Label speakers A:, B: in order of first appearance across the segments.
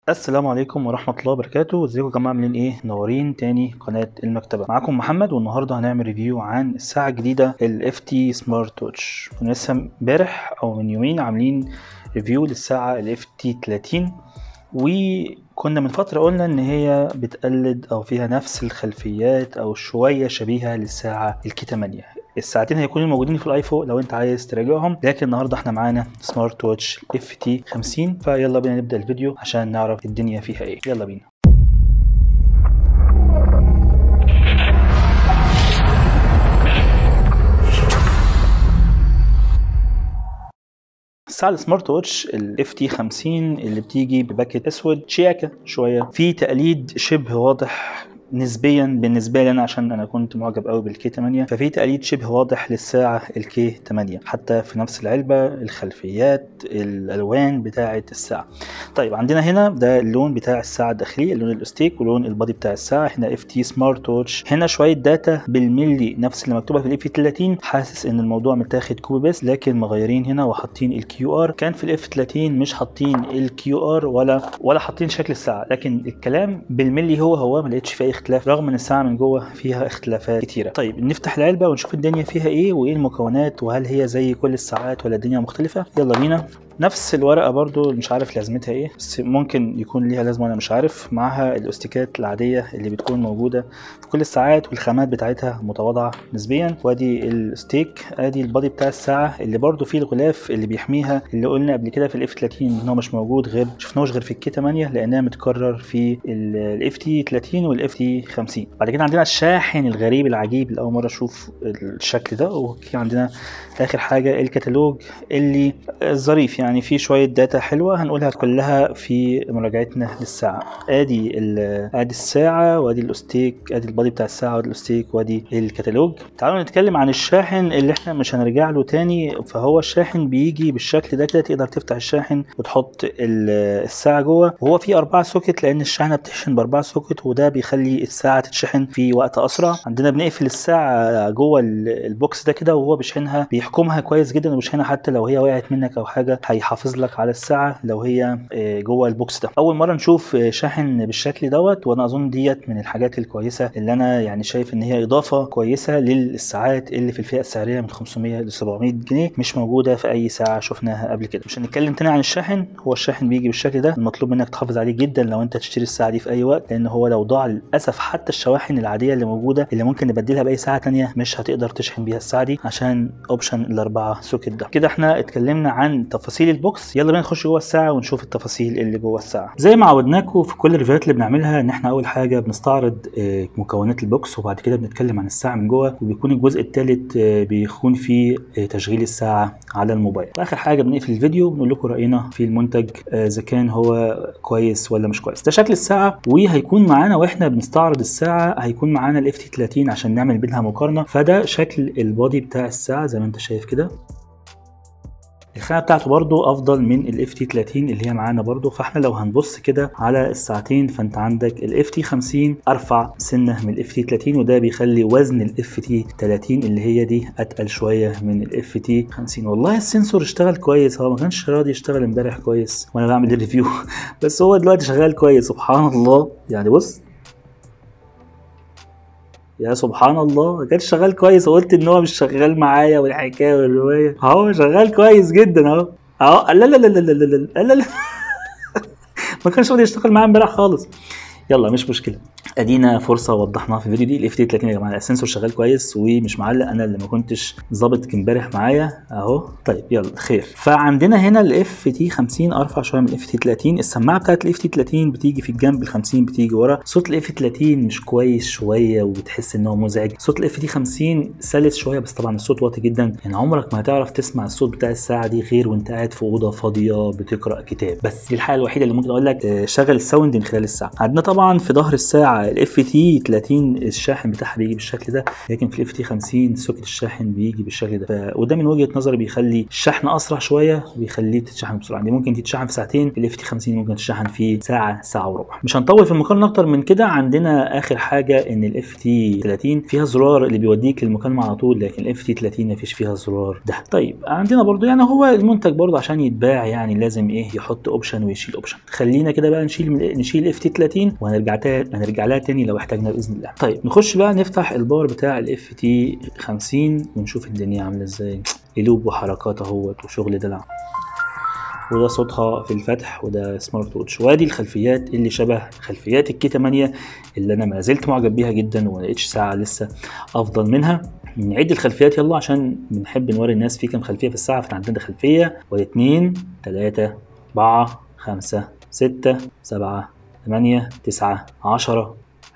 A: السلام عليكم ورحمة الله وبركاته ازيكم يا جماعة عاملين ايه منورين تاني قناة المكتبة معاكم محمد والنهاردة هنعمل ريفيو عن الساعة الجديدة ال FT سمارت واتش كنا لسه امبارح او من يومين عاملين ريفيو للساعة ال FT 30 وكنا من فترة قلنا ان هي بتقلد او فيها نفس الخلفيات او شوية شبيهة للساعة الكي 8 الساعتين هيكونوا موجودين في الايفون لو انت عايز تراجعهم لكن النهارده احنا معانا سمارت واتش اف تي 50 فيلا بينا نبدا الفيديو عشان نعرف الدنيا فيها ايه يلا بينا الساعة السمارت واتش الاف تي 50 اللي بتيجي بباكت اسود شياكة شوية في تقليد شبه واضح نسبيا بالنسبه لي انا عشان انا كنت معجب قوي بالكي 8 ففي تقليد شبه واضح للساعه الكي 8 حتى في نفس العلبه الخلفيات الالوان بتاعه الساعه طيب عندنا هنا ده اللون بتاع الساعه الداخلي اللون الاستيك ولون البادي بتاع الساعه هنا اف تي سمارت واتش هنا شويه داتا بالملي نفس اللي مكتوبه في الاف 30 حاسس ان الموضوع متاخد كوبي بس لكن مغيرين هنا وحاطين الكيو ار كان في الاف 30 مش حاطين الكيو ار ولا ولا حاطين شكل الساعه لكن الكلام بالملي هو هو ما لقيتش فيه اختلاف رغم ان الساعه من جوه فيها اختلافات كتيره طيب نفتح العلبه ونشوف الدنيا فيها ايه وايه المكونات وهل هي زي كل الساعات ولا الدنيا مختلفه يلا بينا نفس الورقه برضو مش عارف لازمتها ايه بس ممكن يكون ليها لازمه انا مش عارف معاها الاستيكات العاديه اللي بتكون موجوده في كل الساعات والخامات بتاعتها متواضعه نسبيا وادي الستيك ادي البادي بتاع الساعه اللي برضو فيه الغلاف اللي بيحميها اللي قلنا قبل كده في الاف 30 ان هو مش موجود غير شفناهوش غير في الكي 8 لانها متكرر في الاف تي 30 والاف تي 50 بعد كده عندنا الشاحن الغريب العجيب اللي اول مره اشوف الشكل ده وفي عندنا اخر حاجه الكتالوج اللي ظريف يعني في شويه داتا حلوه هنقولها كلها في مراجعتنا للساعه ادي ادي الساعه وادي الاستيك ادي البادي بتاع الساعه وادي الاستيك وادي الكتالوج تعالوا نتكلم عن الشاحن اللي احنا مش هنرجع له تاني فهو الشاحن بيجي بالشكل ده كده تقدر تفتح الشاحن وتحط الساعه جوه وهو فيه اربعه سوكت لان الشاحنه بتشحن باربعه سوكت وده بيخلي الساعه تتشحن في وقت اسرع عندنا بنقفل الساعه جوه البوكس ده كده وهو بيشحنها بيحكمها كويس جدا وبيشحنها حتى لو هي وقعت منك او حاجه هيحافظ لك على الساعه لو هي جوه البوكس ده اول مره نشوف شاحن بالشكل دوت وانا اظن ديت من الحاجات الكويسه اللي انا يعني شايف ان هي اضافه كويسه للساعات اللي في الفئه السعريه من 500 ل 700 جنيه مش موجوده في اي ساعه شفناها قبل كده مش هنتكلم تاني عن الشاحن هو الشاحن بيجي بالشكل ده المطلوب منك تحافظ عليه جدا لو انت تشتري الساعه دي في اي وقت لان هو لو ضاع للاسف حتى الشواحن العاديه اللي موجوده اللي ممكن نبدلها باي ساعه تانية مش هتقدر تشحن بيها الساعه دي عشان اوبشن الاربعه سوكت ده كده احنا اتكلمنا عن تفاصيل البوكس يلا بينا نخش جوه الساعه ونشوف التفاصيل اللي جوه الساعه زي ما عودناكم في كل الريفيوهات اللي بنعملها ان احنا اول حاجه بنستعرض مكونات البوكس وبعد كده بنتكلم عن الساعه من جوه وبيكون الجزء الثالث بيكون فيه تشغيل الساعه على الموبايل واخر حاجه بنقفل الفيديو بنقول لكم راينا في المنتج اذا كان هو كويس ولا مش كويس ده شكل الساعه وهيكون معانا واحنا بنستعرض الساعه هيكون معانا الاف تي 30 عشان نعمل بينها مقارنه فده شكل البادي بتاع الساعه زي ما انت شايف كده الخامه بتاعته برضو افضل من الاف تي 30 اللي هي معانا برضو فاحنا لو هنبص كده على الساعتين فانت عندك الاف تي 50 ارفع سنه من الاف تي 30 وده بيخلي وزن الاف تي 30 اللي هي دي اتقل شويه من الاف تي 50 والله السنسور اشتغل كويس هو ما كانش راضي يشتغل امبارح كويس وانا بعمل الريفيو بس هو دلوقتي شغال كويس سبحان الله يعني بص يا سبحان الله ما كانش شغال كويس وقلت ان هو مش شغال معايا والحكايه والروايه اهو شغال كويس جدا اهو اهو لا لا لا لا لا لا لا لا ما كانش راضي يشتغل معايا امبارح خالص يلا مش مشكله ادينا فرصه وضحناها في الفيديو دي الاف تي 30 يا جماعه السنسور شغال كويس ومش معلق انا اللي ما كنتش ظابط امبارح معايا اهو طيب يلا خير فعندنا هنا الاف تي 50 ارفع شويه من الاف تي 30 السماعه بتاعت الاف تي 30 بتيجي في الجنب ال 50 بتيجي ورا صوت الاف 30 مش كويس شويه وبتحس ان هو مزعج صوت الاف تي 50 سلس شويه بس طبعا الصوت واطي جدا يعني عمرك ما هتعرف تسمع الصوت بتاع الساعه دي غير وانت قاعد في اوضه فاضيه بتقرا كتاب بس دي الحاجه الوحيده اللي ممكن اقول لك شغل الساوند من خلال الساعه عندنا طبعا في ظهر الساعه الاف تي 30 الشاحن بتاعها بيجي بالشكل ده لكن في الاف تي 50 سوكت الشاحن بيجي بالشكل ده ف... وده من وجهه نظري بيخلي الشحن اسرع شويه وبيخليه تتشحن بسرعه دي ممكن تتشحن في ساعتين الاف تي 50 ممكن تتشحن في ساعه ساعه وربع مش هنطول في المقارنه اكتر من كده عندنا اخر حاجه ان الاف تي 30 فيها زرار اللي بيوديك للمكالمه على طول لكن الاف تي 30 مفيش فيها زرار ده طيب عندنا برضو يعني هو المنتج برضو عشان يتباع يعني لازم ايه يحط اوبشن ويشيل اوبشن خلينا كده بقى نشيل نشيل اف تي 30 وهنرجع تاني هنرجع لها تاني لو احتاجنا باذن الله طيب نخش بقى نفتح الباور بتاع الاف تي 50 ونشوف الدنيا عامله ازاي قلوب وحركات اهوت وشغل دلع وده صوتها في الفتح وده سمارت ووتش وادي الخلفيات اللي شبه خلفيات الكي 8 اللي انا ما زلت معجب بيها جدا وما لقيتش ساعه لسه افضل منها نعد الخلفيات يلا عشان بنحب نوري الناس في كام خلفيه في الساعه فعندنا خلفيه وادي 2 3 4 5 6 7 8 9 10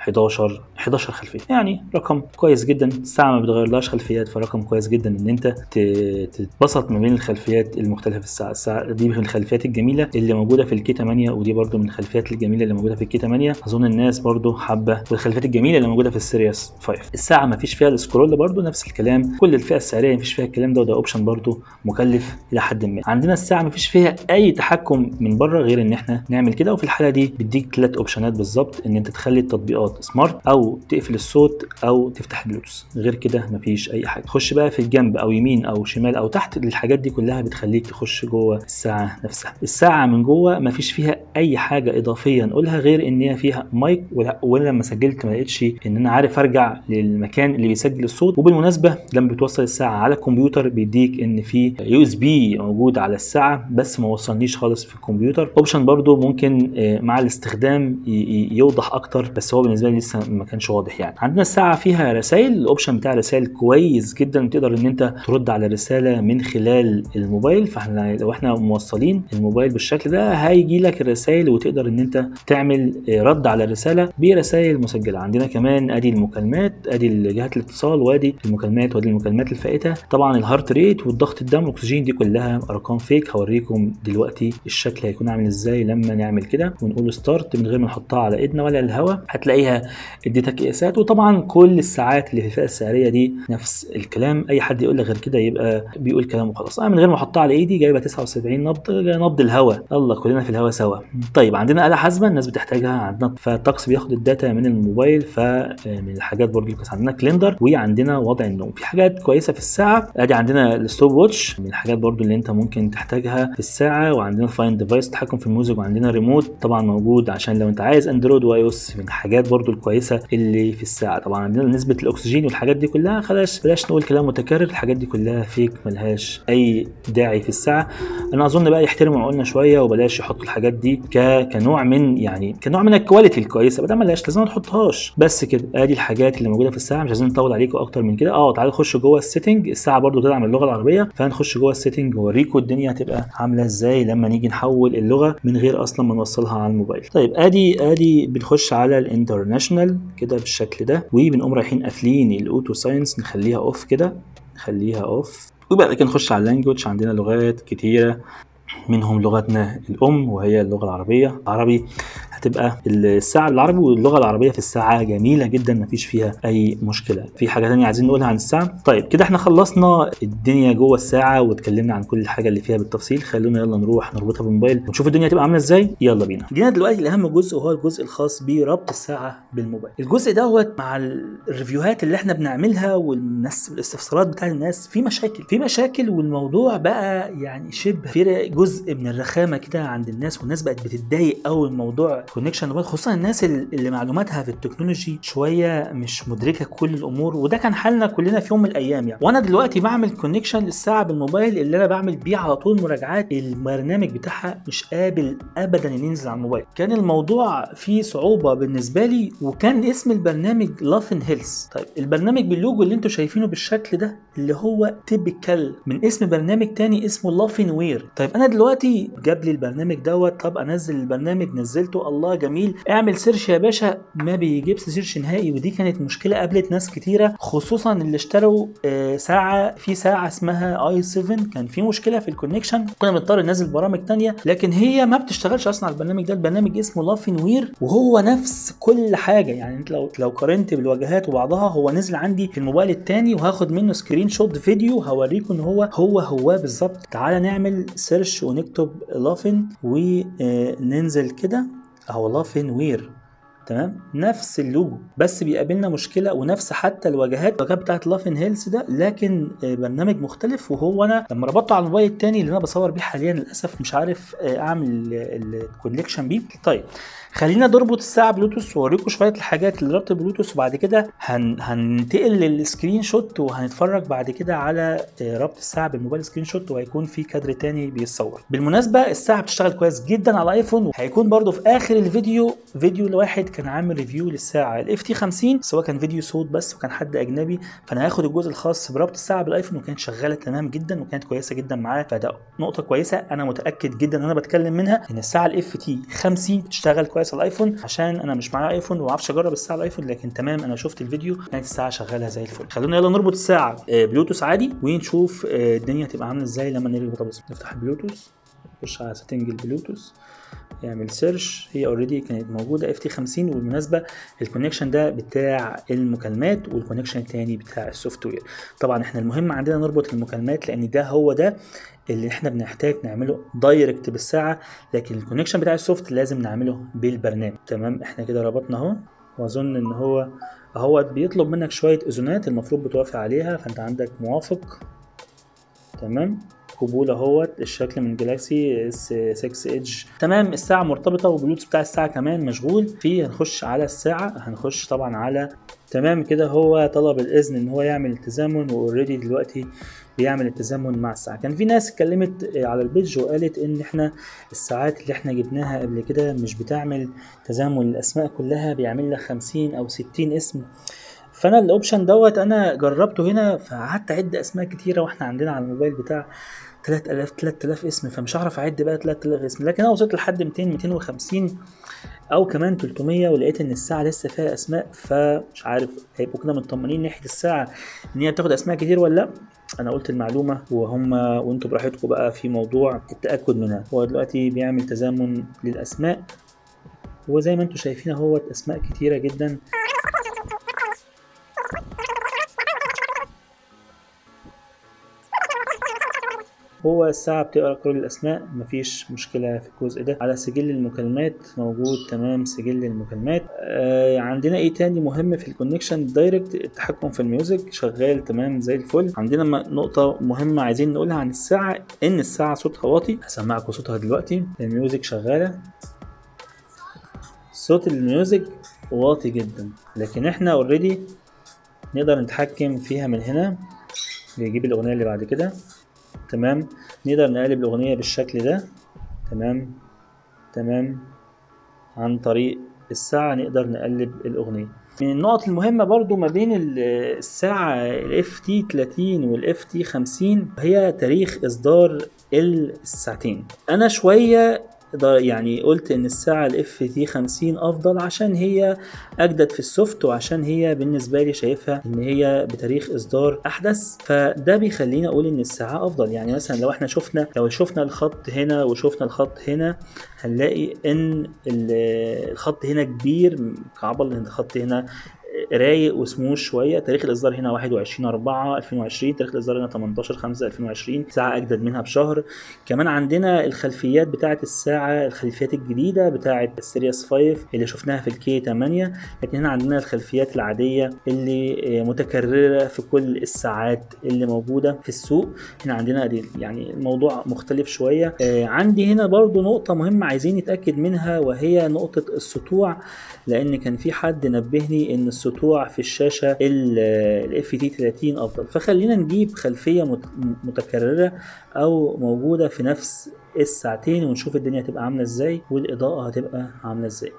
A: 11 11 خلفيه يعني رقم كويس جدا الساعه ما بتغيرلهاش خلفيات فرقم كويس جدا ان انت تتبسط ما بين الخلفيات المختلفه في الساعه الساعه دي من الخلفيات الجميله اللي موجوده في الكي 8 ودي برده من الخلفيات الجميله اللي موجوده في الكي 8 اظن الناس برده حابه والخلفيات الجميله اللي موجوده في السيريس 5 الساعه ما فيش فيها السكرول برده نفس الكلام كل الفئه السعريه ما فيش فيها الكلام ده وده اوبشن برده مكلف الى حد ما عندنا الساعه ما فيش فيها اي تحكم من بره غير ان احنا نعمل كده وفي الحاله دي بيديك ثلاث اوبشنات بالظبط ان انت تخلي التطبيقات سمارت او تقفل الصوت او تفتح بلوتوث غير كده مفيش اي حاجه تخش بقى في الجنب او يمين او شمال او تحت الحاجات دي كلها بتخليك تخش جوه الساعه نفسها الساعه من جوه مفيش فيها اي حاجه اضافيه نقولها غير ان هي فيها مايك وانا لما سجلت ما لقيتش ان انا عارف ارجع للمكان اللي بيسجل الصوت وبالمناسبه لما بتوصل الساعه على الكمبيوتر بيديك ان في يو اس بي موجود على الساعه بس ما وصلنيش خالص في الكمبيوتر اوبشن برضو ممكن مع الاستخدام يوضح اكتر بس هو بالنسبه لي لسه ما كانش واضح يعني عندنا الساعه فيها رسائل الاوبشن بتاع الرسائل كويس جدا تقدر ان انت ترد على رساله من خلال الموبايل فاحنا لو احنا موصلين الموبايل بالشكل ده هيجي لك الرسائل وتقدر ان انت تعمل رد على الرساله برسائل مسجله عندنا كمان ادي المكالمات ادي جهات الاتصال وادي المكالمات وادي المكالمات الفائته طبعا الهارت ريت والضغط الدم والاكسجين دي كلها ارقام فيك هوريكم دلوقتي الشكل هيكون عامل ازاي لما نعمل كده ونقول ستارت من غير ما نحطها على ايدنا ولا الهواء هتلاقيها اديتك قياسات وطبعا كل الساعات اللي في الفئه السعريه دي نفس الكلام اي حد يقول لك غير كده يبقى بيقول كلام وخلاص انا من غير ما احطها على ايدي جايبه 79 نبض نبض الهواء الله كلنا في الهواء سوا طيب عندنا آلة حاسبة الناس بتحتاجها عندنا فالطقس بياخد الداتا من الموبايل فمن الحاجات برضه بس عندنا كليندر وعندنا وضع النوم في حاجات كويسة في الساعة ادي عندنا الستوب واتش من الحاجات برضه اللي انت ممكن تحتاجها في الساعة وعندنا فاين ديفايس تحكم في الميوزك وعندنا ريموت طبعا موجود عشان لو انت عايز اندرويد واي او اس من الحاجات برضه الكويسة اللي في الساعة طبعا عندنا نسبة الاكسجين والحاجات دي كلها خلاص بلاش نقول كلام متكرر الحاجات دي كلها فيك ملهاش اي داعي في الساعة انا اظن بقى يحترموا عقولنا شويه وبلاش يحطوا الحاجات دي ك... كنوع من يعني كنوع من الكواليتي الكويسه بدل ما لهاش لازم ما تحطهاش بس كده ادي الحاجات اللي موجوده في الساعه مش عايزين نطول عليكم اكتر من كده اه تعالوا نخش جوه السيتنج الساعه برضو بتدعم اللغه العربيه فهنخش جوه السيتنج واوريكم الدنيا هتبقى عامله ازاي لما نيجي نحول اللغه من غير اصلا ما نوصلها على الموبايل طيب ادي ادي بنخش على الانترناشونال كده بالشكل ده وبنقوم رايحين قافلين الاوتو ساينس نخليها اوف كده نخليها اوف وبعد كده نخش على اللانجوج عندنا لغات كتيره منهم لغتنا الام وهي اللغه العربيه عربي هتبقى الساعه بالعربي واللغه العربيه في الساعه جميله جدا مفيش فيها اي مشكله في حاجه تانية عايزين نقولها عن الساعه طيب كده احنا خلصنا الدنيا جوه الساعه واتكلمنا عن كل حاجه اللي فيها بالتفصيل خلونا يلا نروح نربطها بالموبايل ونشوف الدنيا هتبقى عامله ازاي يلا بينا جينا دلوقتي لاهم جزء وهو الجزء الخاص بربط الساعه بالموبايل الجزء دوت مع الريفيوهات اللي احنا بنعملها والناس الاستفسارات بتاع الناس في مشاكل في مشاكل والموضوع بقى يعني شبه في جزء من الرخامه كده عند الناس والناس بقت بتتضايق قوي من موضوع كونكشن موبايل خصوصا الناس اللي معلوماتها في التكنولوجي شويه مش مدركه كل الامور وده كان حالنا كلنا في يوم من الايام يعني وانا دلوقتي بعمل كونكشن للساعه بالموبايل اللي انا بعمل بيه على طول مراجعات البرنامج بتاعها مش قابل ابدا ان ينزل على الموبايل كان الموضوع فيه صعوبه بالنسبه لي وكان اسم البرنامج لافن هيلز طيب البرنامج باللوجو اللي انتم شايفينه بالشكل ده اللي هو تيبيكال من اسم برنامج تاني اسمه لافن وير طيب انا دلوقتي جاب لي البرنامج دوت طب انزل البرنامج نزلته الله الله جميل اعمل سيرش يا باشا ما بيجيبش سيرش نهائي ودي كانت مشكله قابلت ناس كتيره خصوصا اللي اشتروا آه، ساعه في ساعه اسمها اي 7 كان في مشكله في الكونكشن كنا بنضطر ننزل برامج تانية لكن هي ما بتشتغلش اصلا على البرنامج ده البرنامج اسمه لافين وير وهو نفس كل حاجه يعني انت لو لو قارنت بالواجهات وبعضها هو نزل عندي في الموبايل التاني وهاخد منه سكرين شوت فيديو هوريكم ان هو هو هو بالظبط تعالى نعمل سيرش ونكتب لافين وننزل كده اهو لافين وير تمام نفس اللوجو بس بيقابلنا مشكله ونفس حتى الواجهات الواجهات بتاعت لافن هيلز ده لكن آه، برنامج مختلف وهو انا لما ربطته على الموبايل التاني اللي انا بصور بيه حاليا للاسف مش عارف آه، اعمل الكونكشن بيه طيب خلينا نربط الساعه بلوتوث واوريكم شويه الحاجات اللي ربط بلوتوث وبعد كده هن... هننتقل للسكرين شوت وهنتفرج بعد كده على آه، ربط الساعه بالموبايل سكرين شوت وهيكون في كادر تاني بيتصور بالمناسبه الساعه بتشتغل كويس جدا على ايفون هيكون برضو في اخر الفيديو فيديو لواحد كان عامل ريفيو للساعه الاف تي 50 بس هو كان فيديو صوت بس وكان حد اجنبي فانا هاخد الجزء الخاص بربط الساعه بالايفون وكانت شغاله تمام جدا وكانت كويسه جدا معاه فده نقطه كويسه انا متاكد جدا ان انا بتكلم منها ان الساعه الاف تي 50 بتشتغل كويس على الايفون عشان انا مش معايا ايفون وما اعرفش اجرب الساعه على الايفون لكن تمام انا شفت الفيديو كانت الساعه شغاله زي الفل خلونا يلا نربط الساعه آه، بلوتوث عادي ونشوف آه، الدنيا تبقى عامله ازاي لما نربط بس نفتح البلوتوث نخش على سيتنج البلوتوث يعمل سيرش هي اوريدي كانت موجوده اف تي 50 وبالمناسبه الكونكشن ده بتاع المكالمات والكونكشن التاني بتاع السوفت وير طبعا احنا المهم عندنا نربط المكالمات لان ده هو ده اللي احنا بنحتاج نعمله دايركت بالساعه لكن الكونكشن بتاع السوفت لازم نعمله بالبرنامج تمام احنا كده ربطنا اهو واظن ان هو اهو بيطلب منك شويه اذونات المفروض بتوافق عليها فانت عندك موافق تمام قبول اهوت الشكل من جالاكسي اس 6 ايدج تمام الساعه مرتبطه والبلوتوث بتاع الساعه كمان مشغول في هنخش على الساعه هنخش طبعا على تمام كده هو طلب الاذن ان هو يعمل التزامن واوريدي دلوقتي بيعمل التزامن مع الساعه كان في ناس اتكلمت على البيج وقالت ان احنا الساعات اللي احنا جبناها قبل كده مش بتعمل تزامن الاسماء كلها بيعمل لك 50 او 60 اسم فانا الاوبشن دوت انا جربته هنا فقعدت اعد اسماء كتيره واحنا عندنا على الموبايل بتاع 3000 3000 اسم فمش هعرف اعد بقى 3000 اسم لكن انا وصلت لحد 200 250 او كمان 300 ولقيت ان الساعه لسه فيها اسماء فمش عارف هيبقوا كده مطمنين ناحيه الساعه ان هي بتاخد اسماء كتير ولا لا انا قلت المعلومه وهم وانتوا براحتكم بقى في موضوع التاكد منها هو دلوقتي بيعمل تزامن للاسماء وزي ما انتوا شايفين اهوت اسماء كتيره جدا هو الساعة بتقرا كل الأسماء مفيش مشكلة في الجزء ده على سجل المكالمات موجود تمام سجل المكالمات آه عندنا ايه تاني مهم في الكونكشن دايركت التحكم في الميوزك شغال تمام زي الفل عندنا م- نقطة مهمة عايزين نقولها عن الساعة إن الساعة صوتها واطي هسمعكم صوتها دلوقتي الميوزك شغالة صوت الميوزك واطي جدا لكن احنا اوريدي نقدر نتحكم فيها من هنا نجيب الأغنية اللي بعد كده تمام نقدر نقلب الأغنية بالشكل ده تمام تمام عن طريق الساعة نقدر نقلب الأغنية من النقط المهمة برضو ما بين ال- الساعة ال FT 30 وال FT 50 هي تاريخ إصدار الساعتين أنا شوية ده يعني قلت ان الساعة ال FT 50 افضل عشان هي اجدد في السوفت وعشان هي بالنسبة لي شايفها ان هي بتاريخ اصدار احدث فده بيخليني اقول ان الساعة افضل يعني مثلا لو احنا شفنا لو شفنا الخط هنا وشفنا الخط هنا هنلاقي ان ال- الخط هنا كبير كعبل ان الخط هنا رايق وسموث شويه تاريخ الاصدار هنا 21 4 2020 تاريخ الاصدار هنا 18 5 2020 ساعه اجدد منها بشهر كمان عندنا الخلفيات بتاعه الساعه الخلفيات الجديده بتاعه السيريس 5 اللي شفناها في الكي 8 لكن هنا عندنا الخلفيات العاديه اللي آه، متكرره في كل الساعات اللي موجوده في السوق هنا عندنا دي يعني الموضوع مختلف شويه آه، عندي هنا برضو نقطه مهمه عايزين نتاكد منها وهي نقطه السطوع لان كان في حد نبهني ان السطوع في الشاشه الاف تي 30 افضل فخلينا نجيب خلفيه مت- متكرره او موجوده في نفس الساعتين ونشوف الدنيا هتبقى عامله ازاي والاضاءه هتبقى عامله ازاي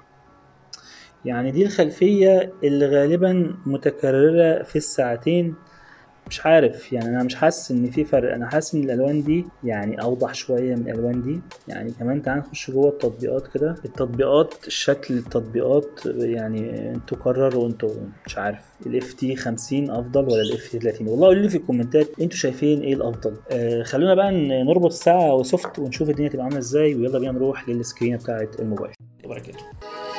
A: يعني دي الخلفيه اللي غالبا متكرره في الساعتين مش عارف يعني انا مش حاسس ان في فرق انا حاسس ان الالوان دي يعني اوضح شويه من الالوان دي يعني كمان تعال نخش جوه التطبيقات كده التطبيقات شكل التطبيقات يعني انتوا قرروا انتوا مش عارف الاف تي 50 افضل ولا الاف تي 30 والله قولوا لي في الكومنتات انتوا شايفين ايه الافضل آه خلونا بقى نربط الساعه وسوفت ونشوف الدنيا تبقى عامله ازاي ويلا بينا نروح للسكرين بتاعه الموبايل وبركاته